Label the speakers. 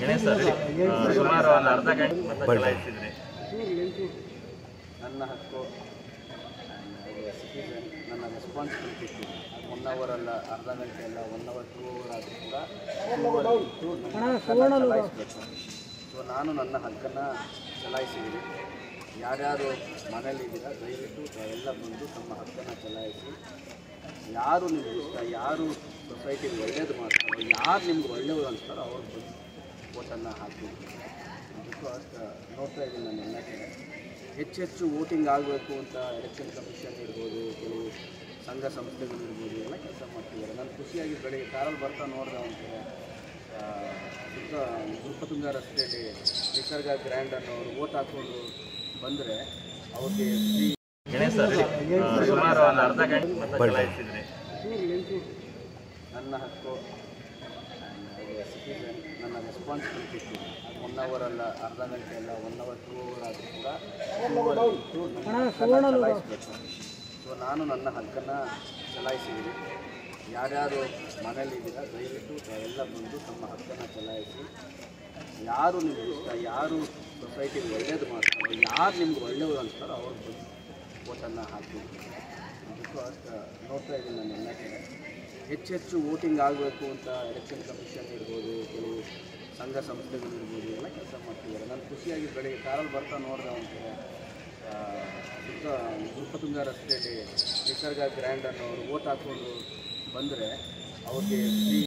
Speaker 1: Ganesh sir ಆ, ಸುಮಾರು ಒಂದು ಅರ್ಧ ಗಂಟೆ ಮತ ಚಲಾಯಿಸಿದ್ರಿ
Speaker 2: ನನ್ನ ಹಕ್ಕು ಸಿಟಿಸನ್ ನನ್ನ ರೆಸ್ಪಾನ್ಸಿಬಿಲಿಟಿ ಒನ್ ಅವರ್ ಅಲ್ಲ ಅರ್ಧ ಗಂಟೆ ಅಲ್ಲ ಒನ್ ಅವರ್ ಟೂ ಅವರ್ ಆದರೂ ಕೂಡ ಚಲಾಯಿಸಬೇಕು ಸೊ ನಾನು ನನ್ನ ಹಕ್ಕನ್ನು ಚಲಾಯಿಸಿದ್ದೀನಿ ಯಾರ್ಯಾರು ಮನೇಲಿದ್ದೀರಾ ದಯವಿಟ್ಟು ತಾವೆಲ್ಲ ಬಂದು ತಮ್ಮ ಹಕ್ಕನ್ನು ಚಲಾಯಿಸಿ ಯಾರು ನಿಮ್ಗೆ ಇಷ್ಟ ಯಾರು ಸೊಸೈಟಿಗೆ ಒಳ್ಳೇದು ಮಾಡ್ತಾರೋ ಯಾರು ನಿಮ್ಗೆ ಒಳ್ಳೆಯವರು ಅನ್ಸ್ತಾರೋ ಅವ್ರು ಬಂದು ಓಟನ್ನು ಹಾಕಿ ಅದಕ್ಕೂ ಅಷ್ಟು ನೋಡ್ತಾ ಇದ್ದೀನಿ ನಾನು ಎಲ್ಲ ಕಡೆ ಹೆಚ್ಚೆಚ್ಚು ವೋಟಿಂಗ್ ಆಗಬೇಕು ಅಂತ ಎಲೆಕ್ಷನ್ ಕಮಿಷನ್ ಇರ್ಬೋದು ಕೆಲವು ಸಂಘ ಸಂಸ್ಥೆಗಳು ಇರ್ಬೋದು ಎಲ್ಲ ಕೆಲಸ ಮಾಡ್ತಿದ್ದಾರೆ ನಾನು ಖುಷಿಯಾಗಿ ಬೆಳಿಗ್ಗೆ ಕಾರಲ್ಲಿ ಬರ್ತಾ ನೋಡಿದೆ ಒಂದು ಕಡೆ ಆ, ಸುತ್ತ ಗುರುಪತುಂಗ ರಸ್ತೆಯಲ್ಲಿ ನಿಸರ್ಗ ಗ್ರ್ಯಾಂಡ್ ಅನ್ನೋರು ಓಟ್ ಹಾಕ್ಕೊಂಡು ಬಂದರೆ ಅವ್ರಿಗೆ ಫ್ರೀ
Speaker 1: ಗಣೇಶ್ ಸರ್ ಆ, ಸುಮಾರು ಒಂದು ಅರ್ಧ ಗಂಟೆ ಮತ ಚಲಾಯಿಸಿದ್ರಿ
Speaker 2: ನನ್ನ ಹಕ್ಕು ಸಿಟಿಸನ್ ನನ್ನ ರೆಸ್ಪಾನ್ಸಿಬಿಲಿಟಿ ಒನ್ ಅವರ್ ಅಲ್ಲ ಅರ್ಧ ಗಂಟೆ ಅಲ್ಲ ಒನ್ ಅವರ್ ಟೂ ಅವರ್ ಆದರೂ ಕೂಡ ಚಲಾಯಿಸಬೇಕು ಸೊ ನಾನು ನನ್ನ ಹಕ್ಕನ್ನು ಚಲಾಯಿಸಿದ್ದೀನಿ ಯಾರ್ಯಾರು ಮನೇಲಿದ್ದೀರಾ ದಯವಿಟ್ಟು ತಾವೆಲ್ಲ ಬಂದು ತಮ್ಮ ಹಕ್ಕನ್ನು ಚಲಾಯಿಸಿ ಯಾರು ನಿಮ್ಗೆ ಇಷ್ಟ ಯಾರು ಸೊಸೈಟಿಗೆ ಒಳ್ಳೇದು ಮಾಡ್ತಾರೋ ಯಾರು ನಿಮ್ಗೆ ಒಳ್ಳೆಯವರು ಅನ್ಸ್ತಾರೋ ಅವ್ರು ಬಂದು ಓಟನ್ನು ಹಾಕಿ ಅದಕ್ಕೂ ಅಷ್ಟು ನೋಡ್ತಾ ಇದ್ದೀನಿ ನಾನು ಎಲ್ಲ ಕಡೆ ಹೆಚ್ಚೆಚ್ಚು ವೋಟಿಂಗ್ ಆಗಬೇಕು ಅಂತ ಎಲೆಕ್ಷನ್ ಕಮಿಷನ್ ಇರ್ಬೋದು ಕೆಲವು ಸಂಘ ಸಂಸ್ಥೆಗಳು ಇರ್ಬೋದು ಎಲ್ಲ ಕೆಲಸ ಮಾಡ್ತಿದ್ದಾರೆ ನಾನು ಖುಷಿಯಾಗಿ ಬೆಳಿಗ್ಗೆ ಕಾರಲ್ಲಿ ಬರ್ತಾ ನೋಡಿದೆ ಒಂದು ಕಡೆ ಆ, ಸುತ್ತ ಗುರುಪತುಂಗ ರಸ್ತೆಯಲ್ಲಿ ನಿಸರ್ಗ ಗ್ರ್ಯಾಂಡ್ ಅನ್ನೋರು ಓಟ್ ಹಾಕ್ಕೊಂಡು ಬಂದರೆ ಅವ್ರಿಗೆ ಫ್ರೀ